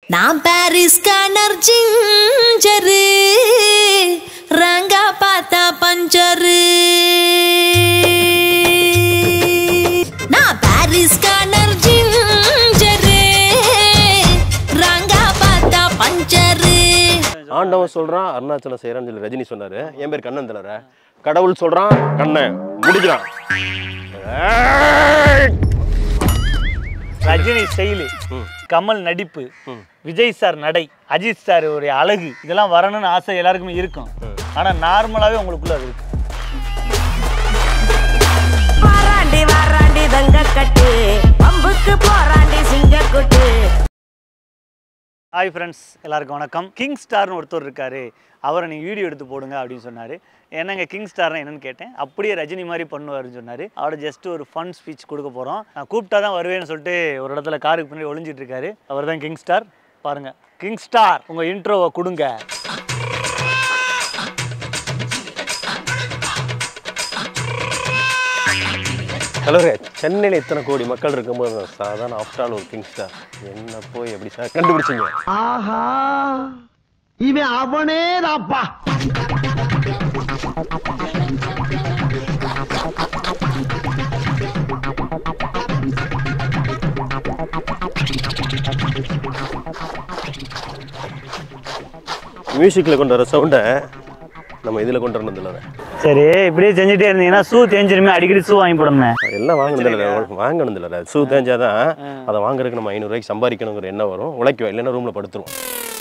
நான் Paris Connor ginger Ranga பார்த்தா puncture நான் பாரிஸ் கானர் ஜிஞ்சரு ரங்கா பார்த்தா பஞ்சரு ஆண்டவன் சொல்றான் அருணாச்சலம் செய்யறான்னு சொல்லி ரஜினி சொன்னாரு என் பேர் கண்ணன் தலர கடவுள் சொல்றான் கண்ணன் முடிக்கிறான் ஏய்! ரஜினி ஸ்டைலு கமல் நடிப்பு விஜய் சார் நடை அஜித் சார் ஒரு அழகு இதெல்லாம் வரணும்னு ஆசை எல்லாருக்குமே இருக்கும் ஆனா நார்மலாவே உங்களுக்குள்ள அது இருக்கு வாராண்டி வாராண்டி தங்க கட்டு பம்புக்கு போராண்டி சிங்கக்குட்டு ஹாய் ஃப்ரெண்ட்ஸ் எல்லாருக்கும் வணக்கம் கிங் ஸ்டார்னு ஒருத்தர் இருக்காரு அவரை நீங்கள் வீடியோ எடுத்து போடுங்க அப்படின்னு சொன்னார் என்னங்க கிங் ஸ்டார்னா என்னன்னு கேட்டேன் அப்படியே ரஜினி மாதிரி பண்ணுவாருன்னு சொன்னார் அவரோட ஜஸ்ட் ஒரு ஃபன் ஸ்பீச் கொடுக்க போகிறோம் நான் கூப்பிட்டா தான் வருவேன்னு சொல்லிட்டு ஒரு இடத்துல காருக்கு பின்னாடி ஒளிஞ்சிட்டு இருக்காரு அவர் தான் கிங் ஸ்டார் பாருங்க கிங் ஸ்டார் உங்கள் இன்ட்ரோவை கொடுங்க தலைவரே சென்னையில் இத்தனை கோடி மக்கள் இருக்கும்போது நான் சாதாரண ஆஃப்டர் ஆல் ஒரு கிங் ஸ்டார் என்ன போய் எப்படி சார் கண்டுபிடிச்சீங்க ஆஹா இவன் அவனே தான்ப்பா மியூசிக்கில் கொண்டு வர சவுண்டை நம்ம இதில் கொண்டு வரணும் இல்லை சரி இப்படியே செஞ்சுட்டே இருந்தீங்கன்னா ஷூ தேஞ்சிருமே அடிக்கடி ஷூ வாங்கி போடணுமே எல்லாம் வாங்கணும் இல்லை வாங்கணும் இல்லை ஷூ தேஞ்சாதான் அதை வாங்குறதுக்கு நம்ம ஐநூறுரூவாய்க்கு சம்பாதிக்கணுங்கிற எண்ணம் வரும் உழைக்குவோம் இல்லைன்னா ரூமில் படுத்துருவோம்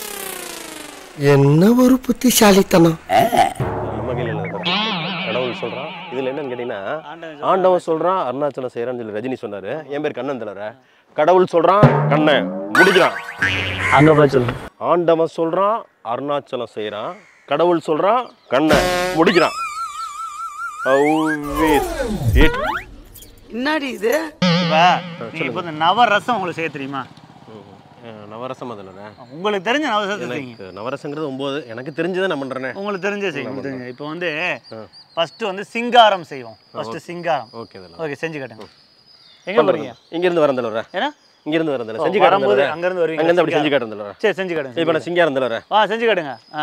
என்ன ஒரு புத்திசாலித்தனம் நம்ம கையில் இல்லை இருக்கிறது. கடவுள் சொல்கிறான் இதில் என்னன்னு கேட்டிங்கன்னா ஆண்டவன் சொல்கிறான் அருணாச்சலம் செய்கிறான்னு சொல்லி ரஜினி சொன்னார் என் பேர் கண்ணன் தலர கடவுள் சொல்கிறான் கண்ணன் முடிக்கிறான் அங்கே போய் சொல்லு ஆண்டவன் சொல்கிறான் அருணாச்சலம் செய்கிறான் கடவுள் சொல்கிறான் கண்ணன் முடிக்கிறான் How is it? என்னடி இது இப்போ நீங்கள் இப்போ இந்த நவரசம் உங்களுக்கு செய்ய தெரியுமா அஹ் நவரசம் அதில் உங்களுக்கு தெரிஞ்ச நவரசத்தை செய்யுங்க எனக்கு நவரசங்கிறது ஒம்பது எனக்கு தெரிஞ்சதை நான் பண்ணுறேனே உங்களுக்கு தெரிஞ்ச செய்யுங்க தெரிஞ்ச இப்போ வந்து ஃபர்ஸ்ட் வந்து சிங்காரம் செய்வோம் ஃபர்ஸ்ட் சிங்காரம் ஓகே அதில் ஓகே செஞ்சு காட்டுங்க எங்க போறீங்க இங்கேருந்து வரேன் தலைவர ஏன்னா இங்கேருந்து வரேன் தலைவர் ஓ, செஞ்சு காட்டுறேன் வரும்போது தலைவரே. அங்கிருந்து வருவீங்க, அங்கேருந்து அப்படி செஞ்சு சிங்காரம். காட்டுறேன் தலைவரே. சரி செஞ்சு காட்டுங்க இப்போ நான் சிங்காரம் தலைவரேன் ஆ செஞ்சு காட்டுங்க ஆ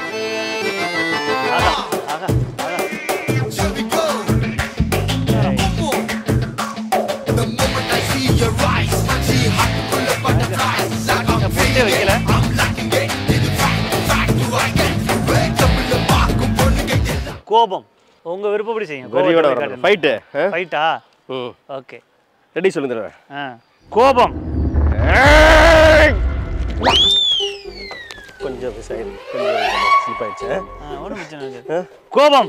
ஆகா ஆகா ஆகா பொட்டே வைக்கல கோபம் உங்க விருப்பப்படி செய்யுங்க வெறியோட வரேன் ஃபைட்டு ஃபைட்டா ம் ஓகே ரெடி சொல்லுங்க தலைவரே ஆ கோபம் கொஞ்சம் மிஸ் ஆயிடுச்சு கொஞ்சம் ஸ்லிப் ஆயிடுச்சு ஒன்றும் பிரச்சனை இல்லை கோபம்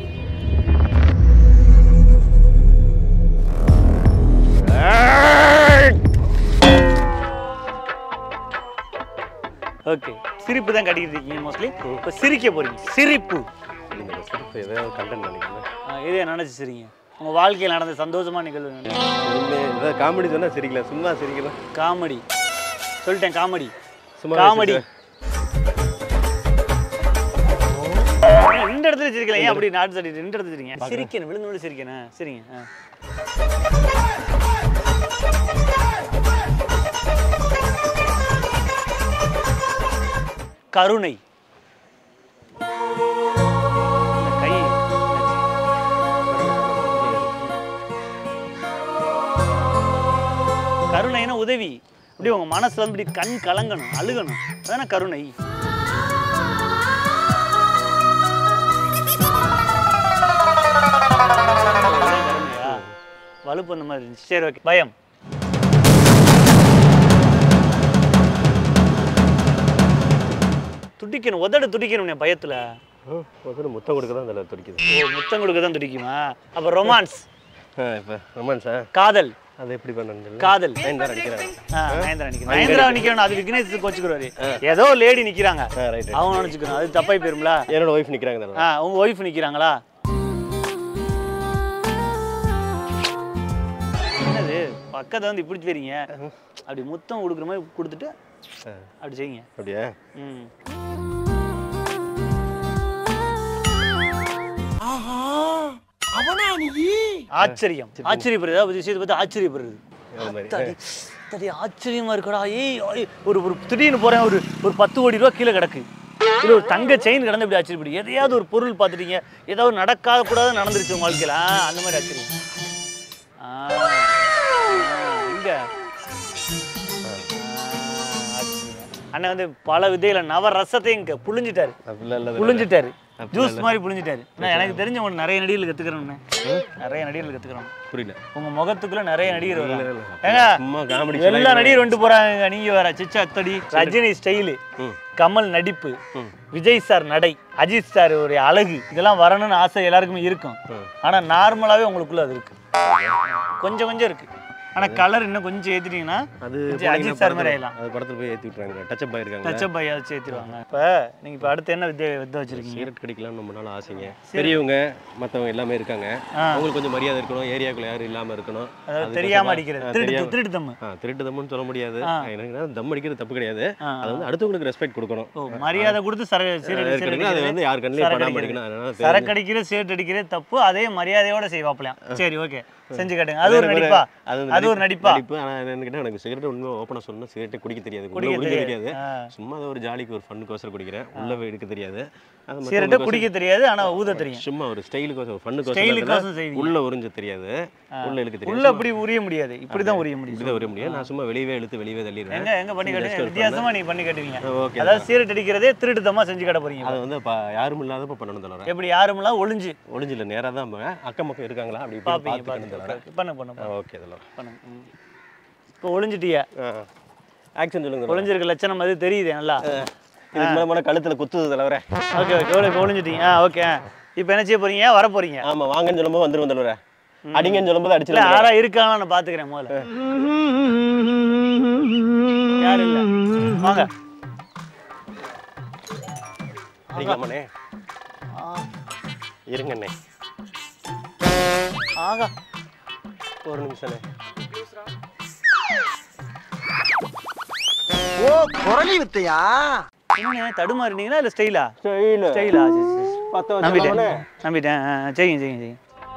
ஓகே சிரிப்பு தான் கட்டிக்கிட்டு இருக்கீங்க மோஸ்ட்லி இப்போ சிரிக்க போறீங்க சிரிப்பு இந்த சிரிப்பு ஏதாவது கண்டென்ட் நினைக்கிறேன் ஆ, இதை நினைச்சு சிரிங்க உங்க வாழ்க்கையில் நடந்த சந்தோஷமா நிகழ்வு இனிமே ஏதாவது காமெடி சொன்னால் சிரிக்கலாம் சும்மா சிரிக்கலாம் காமெடி சொல்லிட்டேன் காமெடி சும்மா காமெடி சிரிச்சா. ரெண்டு இடத்துல சிரிக்கலாம் ஏன் அப்படி நாட்டு சட்டி ரெண்டு இடத்துல சிரிங்க சிரிக்கணும் விழுந்து விழுந்து சிரிக்கணும் சரிங்க ஆ. கருணை இந்த கை கருணைனா உதவி அப்படி உங்க மனசுல வந்து இப்படி கண் கலங்கணும் அழுகணும் அதானே கருணை கருணையா? வலுப்பு அந்த மாதிரி இருந்துச்சு சரி ஓகே பயம் துடிக்கணும் உதடு துடிக்கணும் பயத்துல ஆ, முதல்ல முத்தம் கொடுக்க தான் அதில் துடிக்குது ஓ முத்தம் கொடுக்க தான் துடிக்குமா அப்ப ரொமான்ஸ் இப்போ ரொமான்ஸா காதல் அது எப்படி பண்ணுறது காதல் நைன் தான் அடிக்கிறாங்க ஆ, நயன்தாரா நிக்கணும் நயன்தாரா நிக்கணும் அது விக்னேஷ் கோச்சுக்குறாரு ஏதோ லேடி நிக்கிறாங்க ஆ ரைட் அவங்க நினைச்சுக்கணும் அது தப்பாய் போயிரும்ல என்னோட ஒய்ஃப் நிற்கிறாங்க தலைவர் ஆ உங்க ஒய்ஃப் நிக்கிறாங்களா என்னது பக்கத்தை வந்து இப்படி தெரியுங்க அப்படி முத்தம் கொடுக்குற மாதிரி கொடுத்துட்டு அப்படி செய்யுங்க அப்படியா ம் ஆச்சரியம் ஆச்சரியப்படுறது அதாவது விஷயத்தை பார்த்து ஆச்சரியப்படுறது அது மாதிரி அத்தாடி. ஆத்தடி ஆச்சரியமா இருக்குடா ஏய் ஐய், ஒரு ஒரு திடீர்னு போறேன் ஒரு ஒரு பத்து கோடி ரூபா கீழே கிடக்கு இல்லை ஒரு தங்க செயின் கிடந்து இப்படி ஆச்சரியப்படி எதையாவது ஒரு பொருள் பார்த்துட்டீங்க ஏதாவது நடக்காத கூடாது நடந்துருச்சு உங்க வாழ்க்கையில ஆ, அந்த மாதிரி ஆச்சரியம் ஆ, ஆ, இங்க அண்ணன் வந்து பல விதையில நவ ரசத்தையும் இங்க புழிஞ்சிட்டாரு அப்படிலாம் இல்லை புழிஞ்சிட்டாரு ஜூஸ் மாதிரி புழிஞ்சிட்டாரு நான் எனக்கு தெரிஞ்ச உங்க நிறைய நடிகர்கள் கத்துக்கிறேன்னு நிறைய நடிகர்கள் கத்துக்கிறோம் புரியல உங்க முகத்துக்குள்ள நிறைய நடிகர் இல்ல, வராங்க இல்ல. ஏங்க சும்மா காமெடி எல்லா நடிகர் வந்துட்டு போறாங்க நீங்க வேற சிச்சா அத்தடி ரஜினி ஸ்டைலு ம். கமல் நடிப்பு விஜய் சார் நடை அஜித் சார் ஒரு அழகு இதெல்லாம் வரணும்னு ஆசை எல்லாருக்குமே இருக்கும் ஆனா நார்மலாவே உங்களுக்குள்ள அது இருக்கு கொஞ்சம் கொஞ்சம் இருக்கு ஆனா கலர் இன்னும் கொஞ்சம் ஏத்திட்டீங்கன்னா அது விஜய் அஜித் சார் மாதிரி ஆயிடலாம் அது படத்துல போய் ஏற்றி விட்றாங்க டச்சப் ஆயிருக்காங்க டச்சப் பையா வச்சு ஏத்திடுவாங்க இப்ப நீங்க இப்ப அடுத்து என்ன வித்திய வித்த வச்சிருக்கீங்க சிகரெட் கடிக்கலாம்னு ரொம்ப நாள் ஆசைங்க பெரியவங்க மற்றவங்க எல்லாமே இருக்காங்க அவங்களுக்கு கொஞ்சம் மரியாதை இருக்கணும் ஏரியாக்குள்ள யாரும் இல்லாம இருக்கணும் அதாவது அதுக்கு தெரியாம அப்புறமா- அடிக்கிறது ஆ, திருட்டு தெரியாம- திருட்டு தம்மு ஆ, திருட்டு தம்முன்னு சொல்ல முடியாது ஆ. எனக்கு தம் அடிக்கிறது தப்பு கிடையாது ஆ, அது வந்து அடுத்தவங்களுக்கு ரெஸ்பெக்ட் கொடுக்கணும் ஓ மரியாதை கொடுத்து சர சீரடி இருக்கணும். அது வந்து யார் கண்ணிலையும் சரக்கு படாம அடிக்கிறது. இருக்கணும் அதனால சரக்கு அடிக்கிறது சீட் அடிக்கிறது தப்பு அதே மரியாதையோட செய்வாப்லையாம் சரி ஓகே செஞ்சு காட்டுங்க அது ஒரு வேற- நடிப்பா அது வந்து அது ஒரு நடிப்பா நடிப்பு ஆனா என்னன்னு கேட்டா எனக்கு சிகரெட் உண்மை ஓப்பனா சொன்னா சிகரெட்டே குடிக்க தெரியாது உள்ள குடிக்க உறிஞ்ச தெரியாது. தெரியாது ஆ. சும்மா அது ஒரு ஜாலிக்கு ஒரு ஃபன்னுக்கோசரம் குடிக்கிறேன் உள்ள எடுக்க தெரியாது அது சீரட்டை மத்தவங்களுக்கோசரம் குடிக்க தெரியாது ஆனா ஊத தெரியும் சும்மா ஒரு ஸ்டைலுக்கோசரம் ஸ்டைலுக்கோசம் ஃபன்னுக்கோசரம் செய்வீங்க. உள்ள உறிஞ்ச தெரியாது உள்ள இழுக்க தெரியாது உள்ள அப்படி உரிய முடியாது இப்படிதான் உரிய முடியும் இப்படிதான் உரிய முடியும் நான் சும்மா வெளியவே இழுத்து வெளியவே தள்ளிடுறேன் எங்க எங்க பண்ணி Just காட்டுங்க ஒரு வித்தியாசமா நீங்க பண்ணி காட்டுவீங்க ஓகே அதாவது சீரட் அடிக்கிறதே திருட்டுத்தமா செஞ்சு காட்ட போறீங்க அது வந்து ப- யாரும் இல்லாதப்ப பண்ணணும் தலவர எப்படி யாருமெல்லாம் ஒளிஞ்சு ஒளிஞ்சில நேரா தான் போவேன். அக்கம் பக்கம் இருக்காங்களா அப்படி இப்படி பாப்பீங்க பார்த்து பண்ணணும் தலவர பாப்பீங்க பண்ணு பண்ணு பண்ணு, ஓகே தலவர பண்ணு ம். இப்போ ஒளிஞ்சிட்டிய ஆக்ஷன் சொல்லுங்க தலவர. ஒளிஞ்சிருக்க லட்சணம் அது தெரியுது நல்லா இதுக்கு மேல போனா கழுத்துல குத்துது தலவர ஓகே ஓகே எவ்வளோ இப்போ ஒளிஞ்சிட்டீங்க ஆ ஓகே இப்போ என்ன செய்ய போறீங்க வர போறீங்க ஆமா வாங்கன்னு சொல்லும்போது வந்துருவோம் தலவர அடிங்கன்னு சொல்லும்போது இல்ல அடிச்சிடலாம் யாரா இருக்காங்களா நான் பாத்துக்கிறேன் முதல்ல யாரும் இல்ல வாங்க அடிக்கலாமாண்ணே இருங்கண்ணே ஆகா ஒரு நிமிஷம்ண்ணே ஓ குரலி வித்தையா என்ன தடுமாறினீங்களா இல்ல ஸ்டைலா ஸ்டைல ஸ்டைலா சரி சரி பத்த நம்பிட்டேன் வச்சுக்கலாமாண்ணே நம்பிட்டேன் ஆ, ஆ, செய்யுங்க செய்யுங்க செய்யுங்க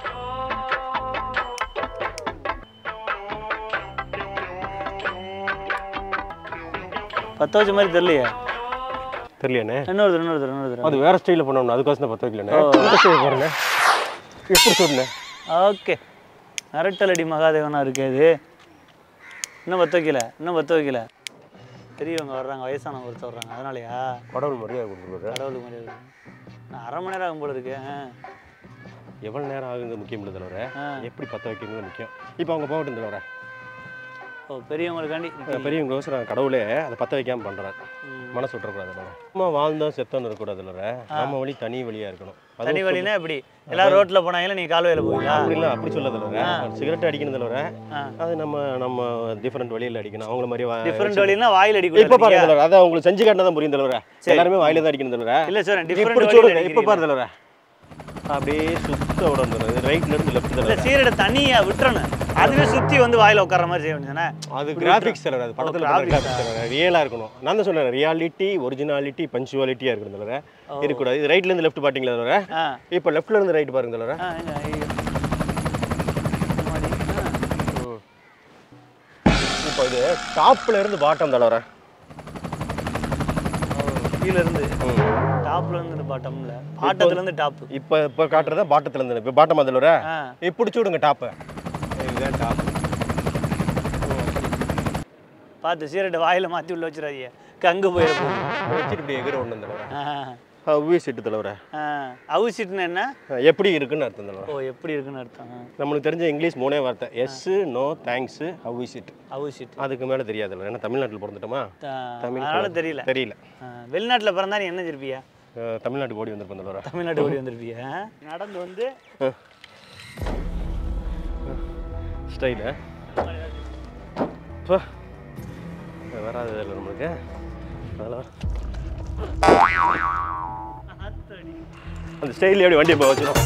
பத்த வச்ச மாதிரி தெரியலையே தெரியலையாண்ணே இன்னொரு தடவை, இன்னொரு தடவை, இன்னொரு தடவை. அது வேற ஸ்டைல பண்ணணும் அதுக்கோசம் தான் பத்த வைக்கலண்ணே இந்த ஸ்டைல் பாருங்க எப்படி சொல்லுண்ணே ஓகே அரட்டலடி மகாதேவனா இருக்கு இது இன்னும் பத்த வைக்கல இன்னும் பத்த வைக்கல பெரியவங்க வர்றாங்க வயசானவங்க ஒருத்தர் வர்றாங்க அதனாலயா கடவுள் மரியாதை கொடுத்துருவாரு கடவுளுக்கு மரியாதை நான் அரை மணி நேரம் ஆகும் போல இருக்கு ஆ. எவ்வளவு நேரம் ஆகுங்க முக்கியம் இல்லை தலைவர ஆ. எப்படி பத்த வைக்கிறது முக்கியம் இப்போ அவங்க போகட்டும் தலைவர ஓ பெரியவங்களுக்காண்டி பெரியவங்க கடவுளே அதை பத்த வைக்காம பண்றாரு மனசு விட்டுறக்கூடாது தலைவர சும்மா வாழ்ந்தோம் செத்தோன்னு இருக்கக்கூடாது தலைவர நம்ம வழி தனி வழியா இருக்கணும் அது தனி வழினா எப்படி எல்லாரும் ரோட்ல போனாங்களா நீ கால்வாயில போவீங்களா அப்படி இல்லை அப்படி சொல்ல தலைவர சிகரெட் அடிக்கணும் தலைவர ஆ. அது நம்ம நம்ம டிஃப்ரெண்ட் வழியில் அடிக்கணும் அவங்கள மாதிரி வா- டிஃப்ரெண்ட் வழினா வாயில் இப்ப அடிக்கூடாது பாருங்க தலைவர அதை உங்களுக்கு செஞ்சு காட்டினா தான் புரியும் தலைவர எல்லாருமே வாயில தான் அடிக்கணும் தலைவர இல்ல சார் இப்படி டிஃப்ரெண்ட் சொல்லுங்க வழியில இப்ப பாரு தலைவர அப்படியே சுத்த விடணும் ரைட்ல இருந்து லெஃப்ட் இல்ல தலைவர சீரடை தனியா விட்டுறணும் அதுவே சுத்தி வந்து வாயில உட்கார்ற மாதிரி செய்ய வேண்டியதானே அது கிராஃபிக்ஸ் தலைவர் அது படத்துல graphics கிராஃபிக்ஸ் தலைவர் ரியலா இருக்கணும் நான் தான் சொன்னேன் ரியாலிட்டி ஒரிஜினாலிட்டி பஞ்சுவாலிட்டியா இருக்கணும் தலைவர் இருக்கக்கூடாது இது ரைட்ல இருந்து லெஃப்ட் பாத்தீங்களா தலைவர் ஆ இப்போ லெஃப்ட்ல இருந்து ரைட் பாருங்க தலைவர் ஆ எங்க ஐயோ. இந்த மாதிரி. ஆ. இப்போ இது டாப்ல இருந்து பாட்டம் தலைவர் கீழ இருந்து டாப்ல இருந்து பாட்டம்ல பாட்டத்துல இருந்து டாப் இப்போ இப்போ காட்டுறதா பாட்டத்துல இருந்து இப்போ பாட்டமா தலைவர் ஆ இப்போ பிடிச்சி விடுங்க டாப்பை இதுதான் டாப் பார்த்து சீரட்டை வாயில மாத்தி உள்ள வச்சிடாதீங்க கங்கு போயிட போகுது வச்சுட்டு இப்படி எகிற ஒன்று தலைவர் ஆ, ஹவ்வி சீட்டு தலைவர் ஆ. அவுசிட்டுன்னு என்ன எப்படி இருக்குன்னு அர்த்தம் தலைவர் ஓ எப்படி இருக்குன்னு அர்த்தம் நம்மளுக்கு தெரிஞ்ச இங்கிலீஷ் மூணே வார்த்தை yes no thanks have a seat அவுசிட்டு அதுக்கு மேலே தெரியாது தலைவர் ஏன்னா தமிழ்நாட்டில் பிறந்துட்டோமா தமிழ் அதனால தெரியல தெரியல ஆ, வெளிநாட்டுல பிறந்தா நீ என்ன செஞ்சிருப்பியா அஹ் தமிழ்நாட்டுக்கு ஓடி வந்திருப்பேன் தலைவர் தமிழ்நாட்டு ஓடி வந்திருப்பியா நடந்து வந்து ஸ்டைலு இப்போ வராது இல்லை நம்மளுக்கு அதெல்லாம் அந்த ஸ்டைல் எப்படி வண்டியை போக வச்சிடும்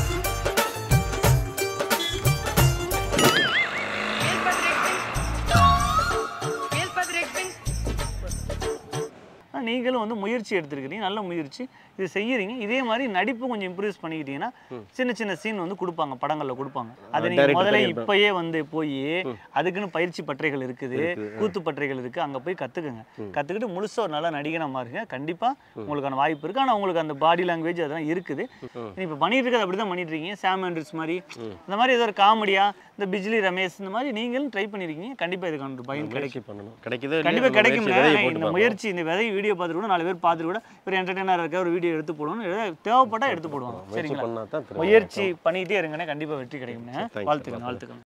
ஆனா நீங்களும் வந்து முயற்சி எடுத்துருக்கிறீங்க நல்ல முயற்சி இது செய்யறீங்க இதே மாதிரி நடிப்பு கொஞ்சம் இம்ப்ரூவ் பண்ணிக்கிட்டீங்கன்னா சின்ன சின்ன சீன் வந்து கொடுப்பாங்க படங்கள்ல கொடுப்பாங்க அது நீங்க director முதல்ல கையெழுத்து. இப்பயே வந்து போய் அதுக்குன்னு பயிற்சி பற்றைகள் இருக்குது கூத்து பற்றைகள் இருக்கு அங்க போய் கத்துக்குங்க கத்துக்கிட்டு முழுசா ஒரு நல்ல நடிகனா மாறுங்க கண்டிப்பா உங்களுக்கான வாய்ப்பு இருக்கு ஆனா உங்களுக்கு அந்த பாடி லாங்குவேஜ் அதெல்லாம் இருக்குது நீ இப்ப பண்ணிட்டு இருக்கிறது அப்படிதான் பண்ணிட்டு இருக்கீங்க சாம் ஆண்ட்ரிஸ் மாதிரி இந்த மாதிரி ஏதோ ஒரு காமெடியா இந்த பிஜ்லி ரமேஷ் இந்த மாதிரி நீங்களும் ட்ரை பண்ணிருக்கீங்க கண்டிப்பா இதுக்கான ஒரு பயன் கிடைக்கும் முயற்சி பண்ணணும் கிடைக்குது கண்டிப்பா கிடைக்கும் இந்த இந்த முயற்சி இந்த விதை வீடியோ பார்த்துட்டு கூட நாலு பேர் பார்த்துட்டு கூட ஒரு என்டர்டைனர் இருக்க ஒரு வீடியோ எடுத்து போடணும் ஏதாவது தேவைப்பட்டா எடுத்து போடுவாங்க முயற்சி சரிங்களா பண்ணா தான் திரும்ப முயற்சி பண்ணிக்கிட்டே இருங்கண்ணே கண்டிப்பா வெற்றி கிடைக்கும்ண்ணே you, வாழ்த்துக்கள் வாழ்த்துக்கள்